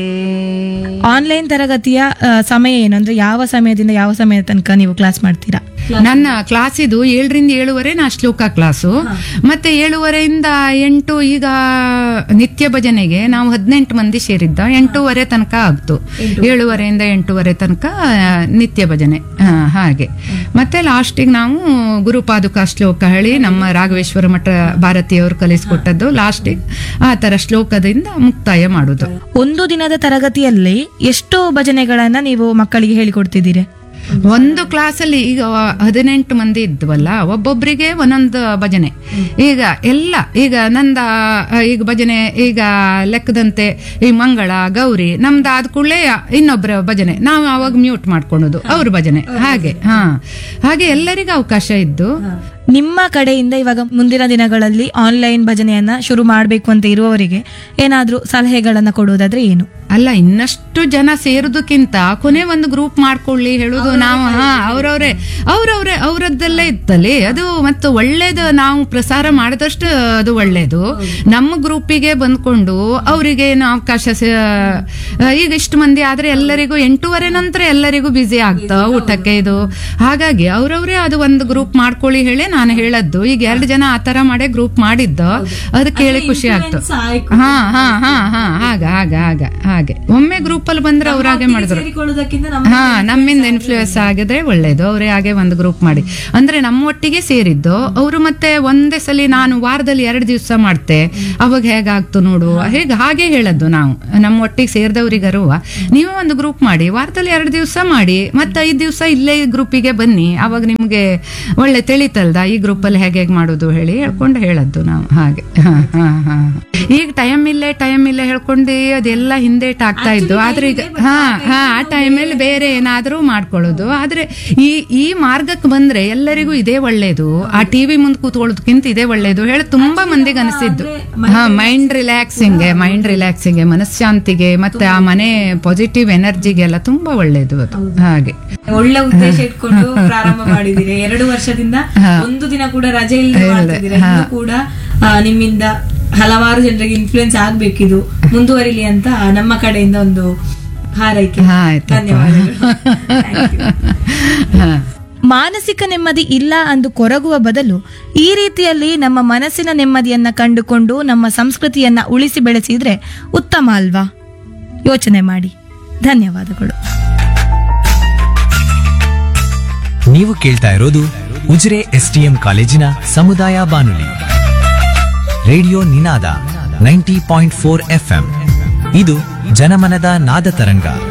Online ತರಗತಿಯ ಆ, ಸಮಯ ಏನು ಅಂದ್ರೆ ಯಾವ ಸಮಯದಿಂದ ಯಾವ ಸಮಯದ ತನಕ ನೀವು ಕ್ಲಾಸ್ ಮಾಡ್ತೀರಾ ನನ್ನ ಕ್ಲಾಸ್ ಇದು ಏಳರಿಂದ ಏಳುವರೆ ನಾ ಶ್ಲೋಕ ಕ್ಲಾಸು ಮತ್ತೆ ಏಳುವರೆಯಿಂದ ಎಂಟು ಈಗ ನಿತ್ಯ ಭಜನೆಗೆ ನಾವು ಹದಿನೆಂಟು ಮಂದಿ ಸೇರಿದ್ದ ಎಂಟೂವರೆ ತನಕ ಆಗ್ತು ಏಳುವರೆಯಿಂದ ಎಂಟೂವರೆ ತನಕ ಆ, ನಿತ್ಯ ಭಜನೆ ಆ, ಹಾಗೆ ಮತ್ತೆ ಲಾಸ್ಟಿಗೆ ನಾವು ಗುರುಪಾದುಕ ಶ್ಲೋಕ ಹೇಳಿ ನಮ್ಮ ರಾಘವೇಶ್ವರ ಮಠ ಭಾರತೀಯವರು ಕಲಿಸ್ಕೊಟ್ಟದ್ದು ಲಾಸ್ಟಿಗೆ ಆ ತರ ಶ್ಲೋಕದಿಂದ ಮುಕ್ತಾಯ ಮಾಡುದು ಒಂದು ದಿನದ ತರಗತಿಯಲ್ಲಿ ಎಷ್ಟು ಭಜನೆಗಳನ್ನ ನೀವು ಮಕ್ಕಳಿಗೆ ಹೇಳಿಕೊಡ್ತಿದ್ದೀರಿ ಒಂದು ಕ್ಲಾಸಲ್ಲಿ ಈಗ ಹದಿನೆಂಟು ಮಂದಿ ಇದ್ವಲ್ಲ ಒಬ್ಬೊಬ್ಬರಿಗೆ ಒಂದೊಂದು ಭಜನೆ ಈಗ ಎಲ್ಲ ಈಗ ನಂದ ಆ, ಈಗ ಭಜನೆ ಈಗ ಲೆಕ್ಕದಂತೆ ಈ ಮಂಗಳ ಗೌರಿ ನಮ್ದು ಆದ ಕೂಡಲೇ ಇನ್ನೊಬ್ಬರ ಭಜನೆ ನಾವು ಅವಾಗ ಮ್ಯೂಟ್ ಮಾಡ್ಕೊಳೋದು ಅವ್ರ ಭಜನೆ ಹಾಗೆ ಹಾ ಹಾಗೆ ಎಲ್ಲರಿಗೂ ಅವಕಾಶ ಇದ್ದು ನಿಮ್ಮ ಕಡೆಯಿಂದ ಇವಾಗ ಮುಂದಿನ ದಿನಗಳಲ್ಲಿ ಆನ್ಲೈನ್ ಭಜನೆಯನ್ನ ಶುರು ಮಾಡಬೇಕು ಅಂತ ಇರುವವರಿಗೆ ಏನಾದ್ರೂ ಸಲಹೆಗಳನ್ನ ಕೊಡುವುದಾದ್ರೆ ಏನು ಅಲ್ಲ ಇನ್ನಷ್ಟು ಜನ ಸೇರೋದಕ್ಕಿಂತ ಕೊನೆ ಒಂದು ಗ್ರೂಪ್ ಮಾಡ್ಕೊಳ್ಳಿ ಹೇಳುದು ನಾವು ಹಾ ಅವ್ರವ್ರೆ ಅವ್ರವ್ರೆ ಅವರದ್ದಲ್ಲೇ ಇತ್ತಲ್ಲಿ ಅದು ಮತ್ತು ಒಳ್ಳೇದು ನಾವು ಪ್ರಸಾರ ಮಾಡಿದಷ್ಟು ಅದು ಒಳ್ಳೇದು ನಮ್ಮ ಗ್ರೂಪಿಗೆ ಬಂದ್ಕೊಂಡು ಅವರಿಗೆ ಏನು ಅವಕಾಶ ಸ- ಈಗ ಇಷ್ಟು ಮಂದಿ ಆದ್ರೆ ಎಲ್ಲರಿಗೂ ಎಂಟೂವರೆ ನಂತರ ಎಲ್ಲರಿಗೂ ಬ್ಯುಸಿ ಆಗ್ತಾ ಊಟಕ್ಕೆ ಇದು ಹಾಗಾಗಿ ಅವ್ರವ್ರೇ ಅದು ಒಂದು ಗ್ರೂಪ್ ಮಾಡ್ಕೊಳ್ಳಿ ಹೇಳಿ ನಾನು ಹೇಳದ್ದು ಈಗ ಎರಡು ಜನ ಆ ತರ ಮಾಡೇ ಗ್ರೂಪ್ ಮಾಡಿದ್ದು ಅದು ಕೇಳಿ ಖುಷಿ ಆಗ್ತು ಹಾ ಹಾ ಹಾ ಹಾ ಹಾಗ ಹಾಗ ಹಾಗ ಹಾಗೆ ಒಮ್ಮೆ ಗ್ರೂಪ್ ಅಲ್ಲಿ ಬಂದ್ರೆ ಅವ್ರ ಹಾಗೆ ಮಾಡಿದ್ರು ಹಾ ನಮ್ಮಿಂದ ಇನ್ಫ್ಲೂಯೆನ್ಸ್ ಆಗಿದ್ರೆ ಒಳ್ಳೇದು ಅವರೇ ಹಾಗೆ ಒಂದು ಗ್ರೂಪ್ ಮಾಡಿ ಅಂದ್ರೆ ನಮ್ಮ ಒಟ್ಟಿಗೆ ಸೇರಿದ್ದು ಅವರು ಮತ್ತೆ ಒಂದೇ ಸಲ ನಾನು ವಾರದಲ್ಲಿ ಎರಡು ದಿವಸ ಮಾಡ್ತೆ ಅವಾಗ ಹೇಗಾಗ್ತು ನೋಡು ಹೇಗೆ ಹಾಗೆ ಹೇಳದ್ದು ನಾವು ನಮ್ಮ ಒಟ್ಟಿಗೆ ಸೇರಿದವರಿಗರುವ ನೀವೇ ಒಂದು ಗ್ರೂಪ್ ಮಾಡಿ ವಾರದಲ್ಲಿ ಎರಡು ದಿವಸ ಮಾಡಿ ಮತ್ತೆ ಐದು ದಿವಸ ಇಲ್ಲೇ ಗ್ರೂಪಿಗೆ ಬನ್ನಿ ಅವಾಗ ನಿಮ್ಗೆ ಒಳ್ಳೆ ತಿಳಿತಲ್ದ ಈ ಗ್ರೂಪ್ ಅಲ್ಲಿ ಹೇಗೆ ಹೇಗೆ ಮಾಡೋದು ಹೇಳಿ ಹೇಳ್ಕೊಂಡು ಹೇಳದ್ದು ನಾವು ಹಾಗೆ ಹಾ ಹಾ ಹಾ ಈಗ ಟೈಮ್ ಇಲ್ಲೇ ಟೈಮ್ ಇಲ್ಲೇ ಹೇಳ್ಕೊಂಡು ಅದೆಲ್ಲ ಹಿಂದೇಟ್ ಆಗ್ತಾ ಇದ್ದು ಆದ್ರೆ ಈಗ ಹಾ ಹಾ ಆ ಟೈಮಲ್ಲಿ ಬೇರೆ ಏನಾದ್ರೂ ಮಾಡ್ಕೊಳ್ಳೋದು ಆದ್ರೆ ಈ ಈ ಮಾರ್ಗಕ್ಕೆ ಬಂದ್ರೆ ಎಲ್ಲರಿಗೂ ಇದೇ ಒಳ್ಳೇದು ಆ ಟಿವಿ ಮುಂದೆ ಕೂತ್ಕೊಳ್ಳೋದಕ್ಕಿಂತ ಇದೇ ಒಳ್ಳೇದು ಹೇಳಿ ತುಂಬಾ ಮಂದಿಗೆ ಅನಿಸಿದ್ದು ಹಾ ಮೈಂಡ್ ರಿಲ್ಯಾಕ್ಸಿಂಗ್ ಮೈಂಡ್ ರಿಲ್ಯಾಕ್ಸಿಂಗ್ ಮನಃಶಾಂತಿಗೆ ಮತ್ತೆ ಆ ಮನೆ ಪಾಸಿಟಿವ್ ಎನರ್ಜಿಗೆಲ್ಲ ತುಂಬಾ ಒಳ್ಳೇದು ಅದು ಹಾಗೆ ಒಳ್ಳೆ ಉದ್ದೇಶ ಇಟ್ಕೊಂಡು ಪ್ರಾರಂಭ ಮಾಡಿದಿರಿ ಎರಡು ವರ್ಷದಿಂದ ಒಂದು ದಿನ ಕೂಡ ರಜೆ ಇಲ್ಲದೆ ಮಾಡ್ತಿದ್ದೀರಾ ಇನ್ನು ಕೂಡ ಆ, ನಿಮ್ಮಿಂದ ಹಲವಾರು ಜನರಿಗೆ ಇನ್ಫ್ಲೂಯೆನ್ಸ್ ಆಗ್ಬೇಕಿದು ಮುಂದುವರಿಲಿ ಅಂತ ನಮ್ಮ ಕಡೆಯಿಂದ ಒಂದು ಹಾರೈಕೆ ಹಾ ಆಯ್ತಪ್ಪ ಧನ್ಯವಾದಗಳು Thank you. ಹಾ ಮಾನಸಿಕ ನೆಮ್ಮದಿ ಇಲ್ಲ ಅಂದು ಕೊರಗುವ ಬದಲು ಈ ರೀತಿಯಲ್ಲಿ ನಮ್ಮ ಮನಸ್ಸಿನ ನೆಮ್ಮದಿಯನ್ನ ಕಂಡುಕೊಂಡು ನಮ್ಮ ಸಂಸ್ಕೃತಿಯನ್ನ ಉಳಿಸಿ ಬೆಳೆಸಿದ್ರೆ ಉತ್ತಮ ಅಲ್ವಾ ಯೋಚನೆ ಮಾಡಿ ಧನ್ಯವಾದಗಳು ನೀವು ಕೇಳ್ತಾ ಇರೋದು ಉಜಿರೆ ಎಸ್ಟಿಎಂ ಕಾಲೇಜಿನ ಸಮುದಾಯ ಬಾನುಲಿ radio Ninada ninety point four FM ಇದು ಜನಮನದ ನಾದ ತರಂಗ